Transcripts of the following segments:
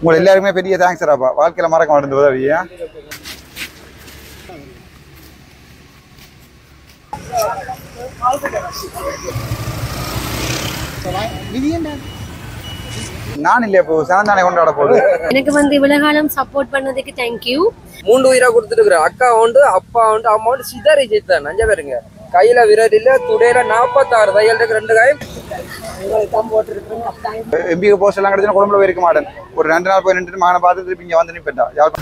உங்களை எல்லாருக்குமே பெரிய தேங்க்ஸ் ராப்பா வாழ்க்கையில மறக்க மாட்டேன் உதவியா நான் இல்லையா இப்போ சனந்தானே கொண்டாட போகுது எனக்கு வந்து இவ்வளவு காலம் சப்போர்ட் பண்ணதுக்கு தேங்க்யூ மூன்று உயிரா கொடுத்துருக்குறேன் அக்கா உண்டு அப்பா உண்டு அம்மா உண்டு சிதறி ஜெயித்தான் நஞ்ச பேருங்க கையில விரல் இல்ல துடையில நாற்பத்தாறு தையல் இருக்கு ரெண்டு காயம் எம்பிக்கு போஸ்ட் எல்லாம் கிடைச்சுன்னா குடும்பம் போயிருக்க மாட்டேன் ஒரு ரெண்டு நாள் போய் நின்று மகனை பார்த்து திருப்பி இங்க வந்து நிப்பேன்டா யார்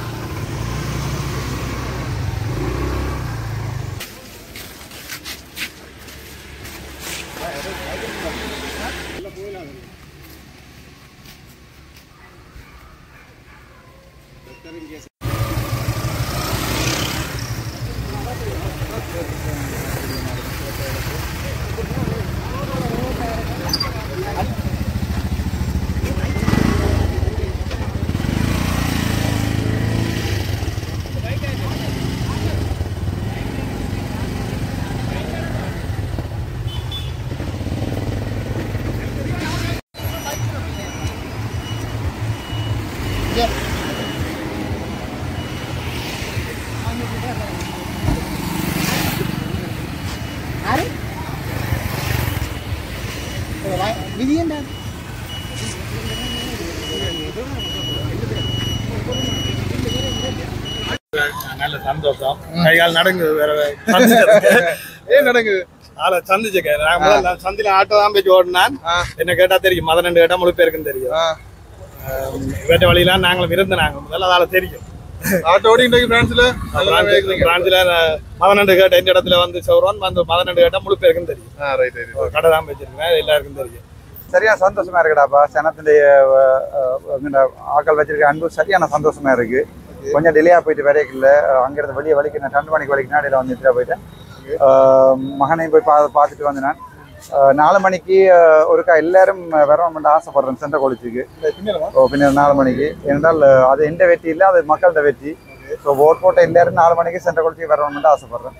நல்ல சந்தோஷம் கைகால் நடங்குது வேற சந்திச்சதுக்கு. ஏன் நடக்குது ஆளை சந்திச்சுக்க நான் முதல்ல நான் சந்தில ஆட்டோ தான் போய் ஓடினான் என்ன கேட்டா தெரியும் மதன் கேட்டா முழு பேருக்கும் தெரியும் வேட்ட வழியெல்லாம் நாங்களும் இருந்து நாங்க முதல்ல அதால தெரியும் ஆட்டோ ஓடி இன்றைக்கு பிரான்ஸ்ல பிரான்ச்ல மதனண்டு கேட்ட இந்த இடத்துல வந்து சௌரவன் வந்து மதனண்டு கேட்டா முழு பேருக்கும் தெரியும் ரைட் ரைட் ஒரு கடை தான் வச்சிருக்கேன் எல்லாருக்கும் தெரியும் சரியான சந்தோஷமா இருக்குடாப்பா சனத்துடைய ஆக்கள் வச்சிருக்க அன்பு சரியான சந்தோஷமா இருக்கு கொஞ்சம் டிலேயா போயிட்டு வரைக்கல அங்கிருந்து வெளியே வலிக்கு நான் ரெண்டு மணிக்கு வலிக்கு நாடையில வந்து எடுத்துட்டு போயிட்டேன் அஹ் மகனையும் போய் பா பார்த்துட்டு வந்து நான் அஹ் நாலு மணிக்கு அஹ், ஒருக்கா எல்லாரும் வரணும்னு ஆசைப்படுறேன் சென்ற கொளிச்சுக்கு ஓ பின்னர் நாலு மணிக்கு ஏனென்றால் அஹ், அது எந்த வெற்றி இல்லை அது மக்களோட வெற்றி ஸோ ஓட் போட்ட எல்லாரும் நாலு மணிக்கு சென்ற கொளிச்சுக்கு வரணும்னு ஆசைப்படுறேன்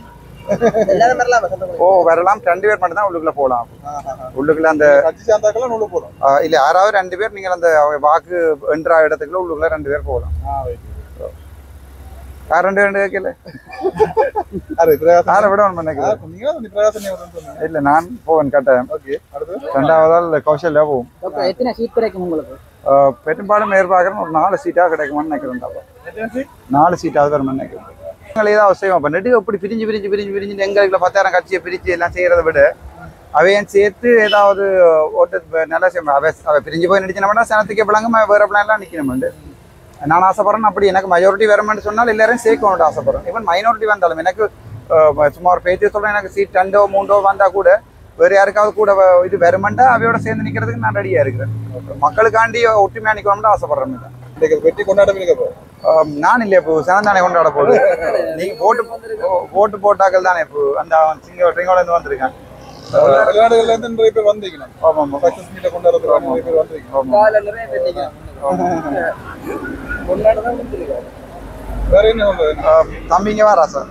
ஓ வரலாம் ரெண்டு பேர் மட்டும் தான் உள்ளுக்குள்ள போகலாம் உள்ளுக்குள்ள அந்த கட்சி சார்ந்தாக்கெல்லாம் உள்ள போறோம் ஆஹ் இல்ல யாராவது ரெண்டு பேர் நீங்கள் அந்த வாக்கு என்ற இடத்துக்குள்ள உள்ளுக்குள்ள ரெண்டு பேர் போகலாம் யார் ரெண்டு ரெண்டு கேட்கல அரே பிரகாசன் யாரை விட ஒன்று நினைக்கிறேன் நீங்க தான் பிரகாசன் சொன்னீங்க இல்ல நான் போவேன் கட்டாயம் ஓகே அடுத்து ரெண்டாவதால் கௌசல்யா போவோம் எத்தனை சீட் கிடைக்கும் உங்களுக்கு ஆஹ் பெரும்பாலும் எதிர்பார்க்குறேன் ஒரு நாலு சீட்டாக கிடைக்குமான்னு நினைக்கிறேன் நாலு சீட்டாவது வருமான்னு நினைக்கிறேன் நாங்கள் ஏதாவது செய்வோம் இப்போ நெடுக இப்படி பிரிஞ்சு பிரிஞ்சு பிரிஞ்சு பிரிஞ்சு எங்களுக்குள்ள பத்தாயிரம் கட்சியை பிரிச்சு எல்லாம் செய்யறதை விட அவையும் சேர்த்து ஏதாவது ஓட்டு இப்ப நல்லா செய்யணும் அவை அவை பிரிஞ்சு போய் நடிச்சினோம்னா சனத்துக்கு விளங்க வேற பிளான்லாம் நிற்கணும்ண்டு நான் ஆசைப்படுறேன் அப்படி எனக்கு மெஜாரிட்டி வரணும்னு சொன்னால் எல்லாரும் சேர்க்கணும்னு ஆசைப்படுறேன் ஈவன் மைனாரிட்டி வந்தாலும் எனக்கு அஹ், சும்மா ஒரு பேச்சு சொல்றேன் எனக்கு சீட் ரெண்டோ மூண்டோ வந்தா கூட வேற யாருக்காவது கூட வ- இது வருமெண்டா அவையோட சேர்ந்து நிக்கிறதுக்கு நான் ரெடியா இருக்கிறேன் மக்களுக்காண்டி ஒற்றுமையா நிக்கணும்னு ஆசைப்படுறேன் இன்னைக்கு வெற்றி கொண்டாட்டம் இருக்க போறோம் ஆம், நான் இல்லையா இப்போ சனந்தானே கொண்டாட போகுது நீங்க ஓட்டு ஓ- ஓட்டு போட்டாக்கள் தானே இப்போ அந்த அவன் சிங்க ட்ரிங்கோல இருந்து வந்திருக்கான் வெளிநாடுகள்ல இருந்து நிறைய பேர் வந்தீங்க ஆமா ஆமா சக்சஸ் மீட்ட கொண்டாடுறதுக்கு நிறைய பேர் வந்தீங்க கால நிறைய பேர் நிக்கிறாங்க. கொண்டாட தான் கொடுத்துருக்காங்க வேற என்ன சொல்றது ஆம், தம்பிங்க வரா சார்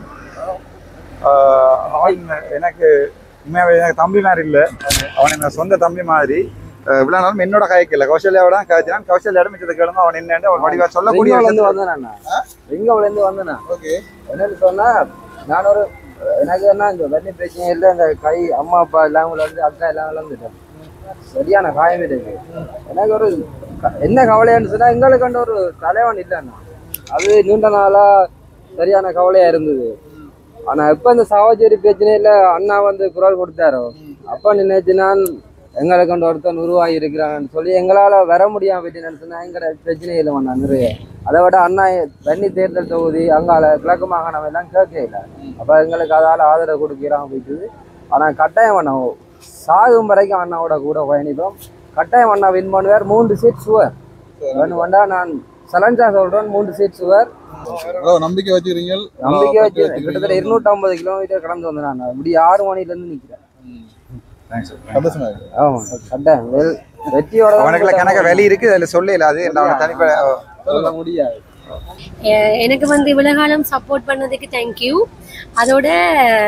அவன் எனக்கு உண்மையாவே எனக்கு தம்பி மாதிரி இல்லை அவன் என்ன சொந்த தம்பி மாதிரி அஹ், இவ்வளவு நாளும் என்னோட கயக்கல கௌசல்யாவோட கழிச்சான் கௌசல்யாடம் மிச்சத்தை கேளுங்க அவன் என்னன்னு அவன் வடிவா சொல்லக்கூடிய ரிங்கோல இருந்து விஷயத்துல- வந்தேன் ரிங்கோல இருந்து வந்தேன் ஓகே என்னன்னு சொன்னா நான் ஒரு எனக்கு என்ன இந்த வெள்ளி பிரச்சனை இல்லை இந்த கை அம்மா அப்பா எல்லாம் வந்து அக்கா எல்லாம் விளந்துட்டேன் சரியான காயம் இருக்கு எனக்கு ஒரு க- என்ன கவலையான்னு சொன்னா எங்களுக்கு கண்ட ஒரு தலைவன் இல்லைண்ணா அது நீண்ட நாளா சரியான கவலையா இருந்தது ஆனா எப்ப இந்த சாவச்சேரி பிரச்சனையில அண்ணா வந்து குரல் கொடுத்தாரோ அப்ப நினைச்சு நான் எங்களை கண்டு ஒருத்தன் உருவாகி இருக்கிறான்னு சொல்லி எங்களால வர முடியாம போயிட்டு நினைச்சுன்னா எங்களை பிரச்சனை இல்லை அண்ணா நிறைய அதை விட அண்ணா வன்னி தேர்தல் தொகுதி அங்கால கிழக்கு மாகாணம் எல்லாம் கேட்க இல்லை அப்ப எங்களுக்கு அதால ஆதரவு கொடுக்கிறாங்க போயிட்டு ஆனா கட்டாயம் அண்ணா சாகும் வரைக்கும் அண்ணாவோட கூட பயணிப்போம் கட்டாயம் அண்ணா வின் பண்ணுவார் மூன்று சீட் சுவர் வேணும் வேண்டா நான் சலஞ்சா சொல்றேன் மூன்று சீட் சுவர் அவ்வளவு நம்பிக்கை வச்சுக்கிறீங்க நம்பிக்கை வச்சு கிட்டத்தட்ட இருநூத்தி ஐம்பது கிலோமீட்டர் கடந்து வந்தேன் நான் இப்படி ஆறு மணில இருந்து நிக்கிறேன் சந்தோஷமா இருக்கு ஆமா கட்டாயம் வெல்- வெற்றியோட தான் அவனுக்குள்ள கணக்க வெளி இருக்கு அதுல சொல்லல அது அவனை தனிப்பட சொல்ல முடியாது எ- எனக்கு வந்து இவ்வளவு காலம் சப்போர்ட் பண்ணதுக்கு தேங்க்யூ அதோட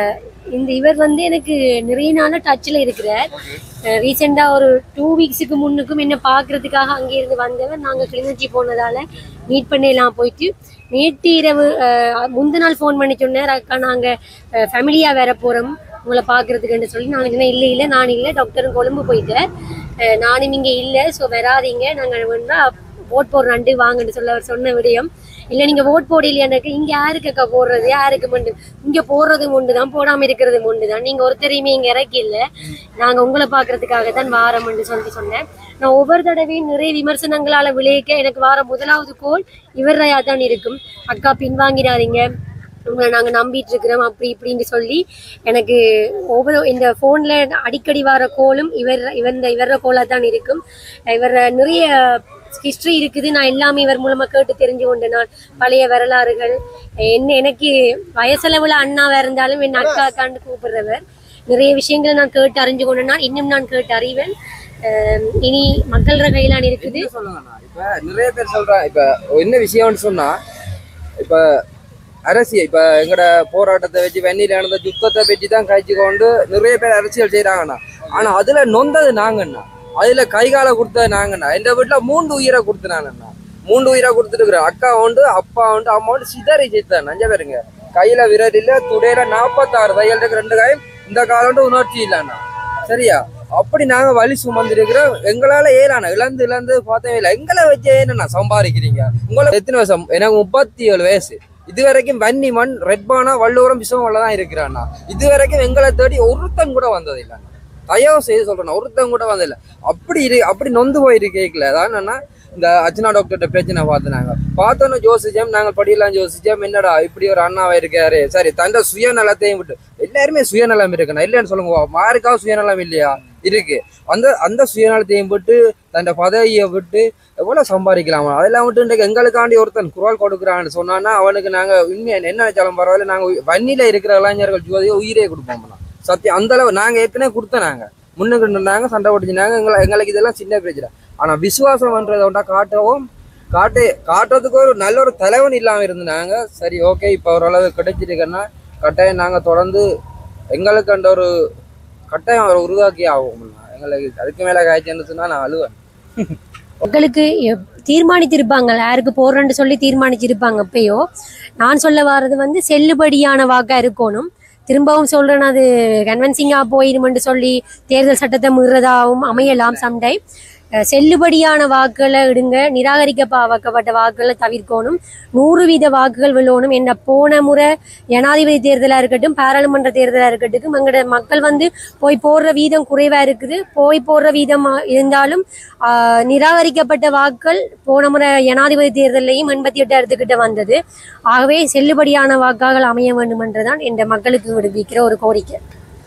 இந்த இவர் வந்து எனக்கு நிறைய நாளா டச்சில் இருக்கிறார் ரீசெண்டாக ஒரு டூ வீக்ஸுக்கு முன்னுக்கும் என்ன பார்க்கறதுக்காக அங்கே இருந்து வந்தவர் நாங்கள் கிளிநொச்சி போனதால மீட் பண்ணலாம் போயிட்டு நேற்று இரவு அஹ், முந்தின நாள் ஃபோன் பண்ணி சொன்னார் அக்கா நாங்கள் ஃபேமிலியாக வேற போகிறோம் உங்களை பார்க்கறதுக்குன்னு சொல்லி நான் என்ன இல்லை இல்லை நான் இல்லை டாக்டரும் கொழும்பு போயிட்டேன் அஹ், நானும் இங்கே இல்லை ஸோ வராதீங்க நாங்கள் வேணா ஓட் போடுற நண்டு வாங்கன்னு சொல்ல அவர் சொன்ன விடயம் இல்லை நீங்கள் ஓட் போடலையா எனக்கு இங்கே யாருக்கு அக்கா போடுறது யாருக்கு மண்டு இங்கே போடுறது முண்டு தான் போடாமல் இருக்கிறது முண்டு தான் நீங்கள் ஒருத்தரையுமே இங்கே இறக்கி இல்லை நாங்கள் உங்களை பார்க்கறதுக்காக தான் வாரம்னு சொல்லி சொன்னேன் நான் ஒவ்வொரு தடவையும் நிறைய விமர்சனங்களால் விளைவிக்க எனக்கு வார முதலாவது கோல் இவரையா தான் இருக்கும் அக்கா பின்வாங்கிடாதீங்க உங்களை நாங்கள் நம்பிட்டு இருக்கிறோம் அப்படி இப்படின்னு சொல்லி எனக்கு ஒவ்வொரு இந்த ஃபோனில் அடிக்கடி வர கோலும் இவர் இவர் இந்த இவர கோலாக தான் இருக்கும் இவர் நிறைய ஹிஸ்ட்ரி இருக்குது நான் எல்லாமே இவர் மூலமாக கேட்டு தெரிஞ்சு கொண்டு நான் பழைய வரலாறுகள் என்ன எனக்கு வயசளவில் அண்ணாவாக இருந்தாலும் என் அக்கா அக்கான்னு கூப்பிடுறவர் நிறைய விஷயங்களை நான் கேட்டு அறிஞ்சு கொண்டேன்னா இன்னும் நான் கேட்டு அறிவேன் அஹ் இனி மக்கள் கையிலான் இருக்குது சொல்லுங்கண்ணா இப்ப நிறைய பேர் சொல்றாங்க இப்ப என்ன விஷயம்னு சொன்னா இப்ப அரசியல் இப்ப எங்கட போராட்டத்தை வச்சு வெந்நீர் நடந்த யுத்தத்தை பற்றி தான் கழிச்சு கொண்டு நிறைய பேர் அரசியல் செய்யறாங்கண்ணா ஆனா அதுல நொந்தது நாங்கண்ணா அதுல கை காலை கொடுத்தது நாங்கண்ணா எந்த வீட்டுல மூன்று உயிரை கொடுத்துனாங்கண்ணா மூன்று உயிரை கொடுத்துருக்குறேன் அக்கா உண்டு அப்பா உண்டு அம்மா உண்டு சிதறி செய்தான் நஞ்ச பேருங்க கையில விரல் இல்ல துடையில நாற்பத்தாறு தையல் இருக்கு ரெண்டு காயும் இந்த காலம் உணர்ச்சி இல்லைண்ணா சரியா அப்படி நாங்க வலி சுமந்திருக்கிறோம் எங்களால ஏறான இழந்து இழந்து பார்த்தவே இல்லை எங்களை வச்சு என்னண்ணா சம்பாதிக்கிறீங்க உங்களை எத்தனை வருஷம் எனக்கு முப்பத்தி ஏழு வயசு இது வரைக்கும் வன்னி மண் ரெட்பானா வள்ளுவரம் விசுவம் தான் இருக்கிறாண்ணா இது வரைக்கும் எங்களை தேடி ஒருத்தன் கூட வந்தது இல்லைண்ணா தயவு செய்து சொல்றேன் ஒருத்தன் கூட வந்ததில்லை அப்படி இரு அப்படி நொந்து போயிருக்கேக்கல அதான் என்னன்னா இந்த அர்ச்சனா டாக்டர்கிட்ட பிரச்சனை பார்த்துனாங்க பார்த்தோன்னு யோசிச்சோம் நாங்கள் படியெல்லாம் யோசிச்சோம் என்னடா இப்படி ஒரு அண்ணாவா இருக்காரு சரி தந்த சுயநலத்தையும் விட்டு எல்லாருமே சுயநலம் இருக்குண்ணா இல்லைன்னு சொல்லுங்க யாருக்காவது சுயநலம் இல்லையா இருக்கு அந்த அந்த சுயநலத்தையும் விட்டு தன் பதவியை விட்டு எவ்வளவு சம்பாதிக்கலாம் அதெல்லாம் விட்டு இன்றைக்கு எங்களுக்காண்டி ஒருத்தன் குரல் கொடுக்குறான்னு சொன்னான்னா அவனுக்கு நாங்க உண்மையா என்ன நினைச்சாலும் பரவாயில்ல நாங்க உய்- வன்னியில இருக்கிற இளைஞர்கள் ஜோதியை உயிரே கொடுப்போம்னா சத்தியம் அந்த அளவு நாங்க ஏற்கனவே கொடுத்தோம் நாங்க முன்னுக்கு நின்றாங்க சண்டை போட்டுச்சுனாங்க எங்களை எங்களுக்கு இதெல்லாம் சின்ன பிரச்சனை ஆனா விசுவாசம்ன்றதை ஒன்றா காட்டவும் காட்டு காட்டுறதுக்கு ஒரு நல்ல ஒரு தலைவன் இல்லாம இருந்தாங்க சரி ஓகே இப்போ ஓரளவு கிடைச்சிருக்கேன்னா கட்டாயம் நாங்க தொடர்ந்து எங்களுக்கு அந்த ஒரு கட்டாயம் ஒரு உருவாக்கி ஆகும் எங்களுக்கு அதுக்கு மேல காய்ச்சல்னு சொன்னா நான் அழுவேன் மக்களுக்கு எப்- தீர்மானித்திருப்பாங்க யாருக்கு போடுறேன்னு சொல்லி தீர்மானிச்சிருப்பாங்க அப்பயோ நான் சொல்ல வர்றது வந்து செல்லுபடியான வாக்கா இருக்கணும் திரும்பவும் சொல்றேன் அது கன்வென்சிங்கா போயிருமென்று சொல்லி தேர்தல் சட்டத்தை மீறதாகவும் அமையலாம் சம்டைம் செல்லுபடியான வாக்குகளை இடுங்க நிராகரிக்கப்பட்ட வாக்குகளை தவிர்க்கணும் நூறு வீத வாக்குகள் விழணும் என்ன போன முறை ஜனாதிபதி தேர்தலாக இருக்கட்டும் பாராளுமன்ற தேர்தலாக இருக்கட்டும் எங்களோட மக்கள் வந்து போய் போடுற வீதம் குறைவாக இருக்குது போய் போடுற வீதம் இருந்தாலும் ஆஹ், நிராகரிக்கப்பட்ட வாக்குகள் போன முறை ஜனாதிபதி தேர்தலையும் எண்பத்தி எட்டாயிரத்துக்கிட்ட வந்தது ஆகவே செல்லுபடியான வாக்காக அமைய வேண்டும் என்றுதான் இந்த மக்களுக்கு விடுவிக்கிற ஒரு கோரிக்கை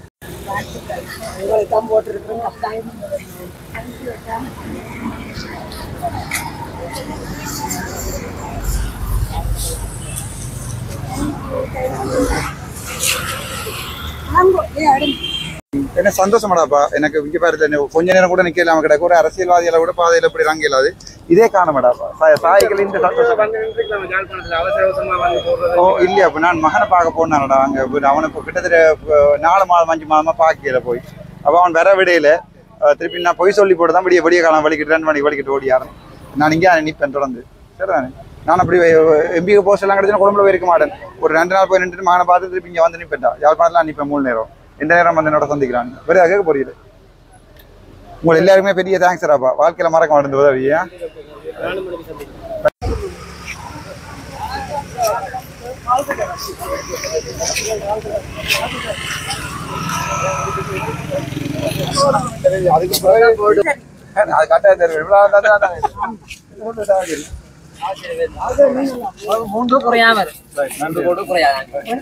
என்ன சந்தோஷமாடாப்பா எனக்கு இங்க பாரு இந்த கொஞ்ச நேரம் கூட நிக்கலாம் கிடக்கு ஒரு அரசியல்வாதிகளை கூட பாதையில இப்படி இறங்க இயலாது இதே காணமாடாப்பா சா- சாய்கள் இந்த சந்தோஷம் ஓ இல்லையா அப்ப நான் மகனை பார்க்க போனானடா அங்க போய் அவனை இப்போ கிட்டத்தட்ட இப்போ நாலு மாதம் அஞ்சு மாதமா பார்க்கல போய் அப்ப அவன் வர விடையில அஹ், திருப்பி நான் பொய் சொல்லி போட்டு தான் விடிய விடிய காலம் வலிக்கிட்டு ரெண்டு மணிக்கு வலிக்கிட்டு ஓடியாரன் நான் இங்கே நிற்பேன் தொடர்ந்து சரிதானே நான் அப்படி எம்பிக்கு போஸ்ட் எல்லாம் கிடைச்சுன்னா குடும்பம் போயிருக்க மாட்டேன் ஒரு ரெண்டு நாள் போய் நின்றுட்டு மகனை பார்த்து திருப்பி இங்கே வந்து நிற்பேன்டா யாழ்ப்பாணத்தில் நிற்பேன் மூணு நேரம் எந்த நேரம் வந்து என்னோட சந்திக்கிறான் வேறு கேட்க புரியல உங்களுக்கு எல்லாருக்குமே பெரிய தேங்க்ஸ் ராப்பா வாழ்க்கையில மறக்க மாட்டேன் உதவியா அதுக்கு பிறகு அது கட்டாய தெரியும் இவ்வளவு தான் தான் மூன்று குறையாம இருக்கு. நன்றி போட்டு குறையாது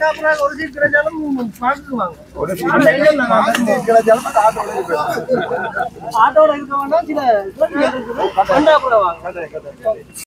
ஒரு சீக்கிரம் கிடைச்சாலும் அந்த ஆட்டோல இருப்பேன். ஆட்டோட இருக்க வேண்டாம் சில கண்டா கூட வாங்க